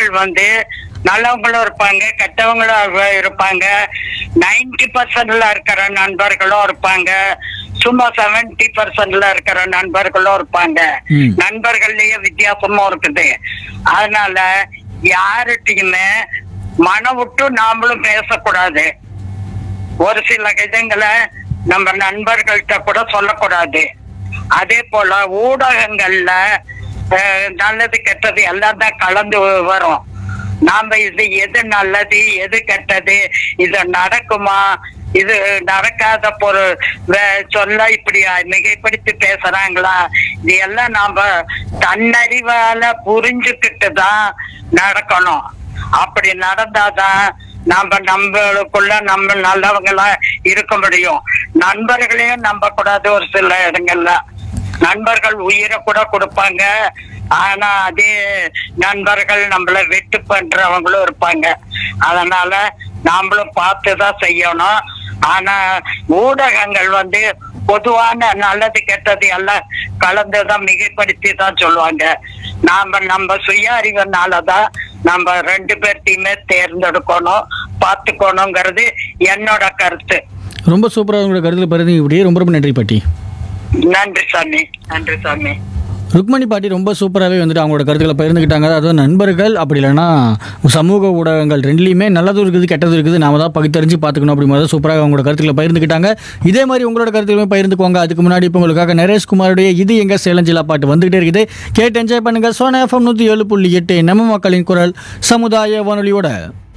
நண்பர்கள் வந்து நல்லவங்களும் இருப்பாங்க கெட்டவங்களும் இருப்பாங்க நைன்டி பர்சன்ட்ல இருக்கிற நண்பர்களும் இருப்பாங்க சும்மா செவன்டி பர்சன்ட்ல இருக்கிற நண்பர்களும் இருப்பாங்க ம். நண்பர்கள்லயே வித்தியாசமும் இருக்குது அதனால யார்கிட்டயுமே மனம் விட்டு நாமளும் பேசக்கூடாது ஒரு சில இதங்களை நம்ம நண்பர்கள்ட்ட கூட சொல்லக்கூடாது அதே போல ஊடகங்கள்ல அஹ், நல்லது கெட்டது எல்லாம் தான் கலந்து வரும் நாம இது எது நல்லது எது கெட்டது இது நடக்குமா இது நடக்காத பொருள் வே- சொல்ல இப்படி மிகைப்படுத்தி பேசுறாங்களா இது எல்லாம் நாம தன்னறிவால புரிஞ்சுக்கிட்டு தான் நடக்கணும் அப்படி நடந்தாதான் நம்ம நம்மளுக்குள்ள நம்ம நல்லவங்களா இருக்க முடியும் நண்பர்களையும் நம்ப கூடாது ஒரு சில இடங்கள்ல நண்பர்கள் உயிரை கூட கொடுப்பாங்க ஆனா அதே நண்பர்கள் நம்மள வெட்டு பண்றவங்களும் இருப்பாங்க அதனால நாமளும் பார்த்துதான் செய்யணும் ஆனா ஊடகங்கள் வந்து பொதுவான நல்லது கெட்டது எல்லாம் கலந்துதான் மிகைப்படுத்தி தான் சொல்லுவாங்க நாம நம்ம சுய அறிவுனாலதான் நம்ம ரெண்டு பேர்த்தையுமே தேர்ந்தெடுக்கணும் பார்த்துக்கணுங்கிறது என்னோட கருத்து ரொம்ப சூப்பராக உங்களோட கருத்தில் பகிர்ந்து இப்படியே ரொம்ப ரொம்ப நன்றி பாட்டி நன்றி சாமி நன்றி சாமி ருக்மணி பாட்டி ரொம்ப சூப்பராகவே வந்துட்டு அவங்களோட கருத்துக்களை பகிர்ந்துக்கிட்டாங்க அதாவது நண்பர்கள் அப்படி இல்லைன்னா சமூக ஊடகங்கள் ரெண்டுலேயுமே நல்லதும் இருக்குது கெட்டதும் இருக்குது நாம தான் பகுத்தறிஞ்சு பார்த்துக்கணும் அப்படிங்கிறத சூப்பராக அவங்களோட கருத்துக்களை பகிர்ந்துக்கிட்டாங்க இதே மாதிரி உங்களோட கருத்துக்களுமே பகிர்ந்துக்கோங்க அதுக்கு முன்னாடி இப்போ உங்களுக்காக நரேஷ்குமாருடைய இது எங்க சேலஞ்சிலா பாட்டு வந்துகிட்டே இருக்குது கேட்டு என்ஜாய் பண்ணுங்க சோனா எஃப்எம் நூற்றி ஏழு புள்ளி எட்டு நம்ம மக்களின் குரல் சமுதாய வானொலியோட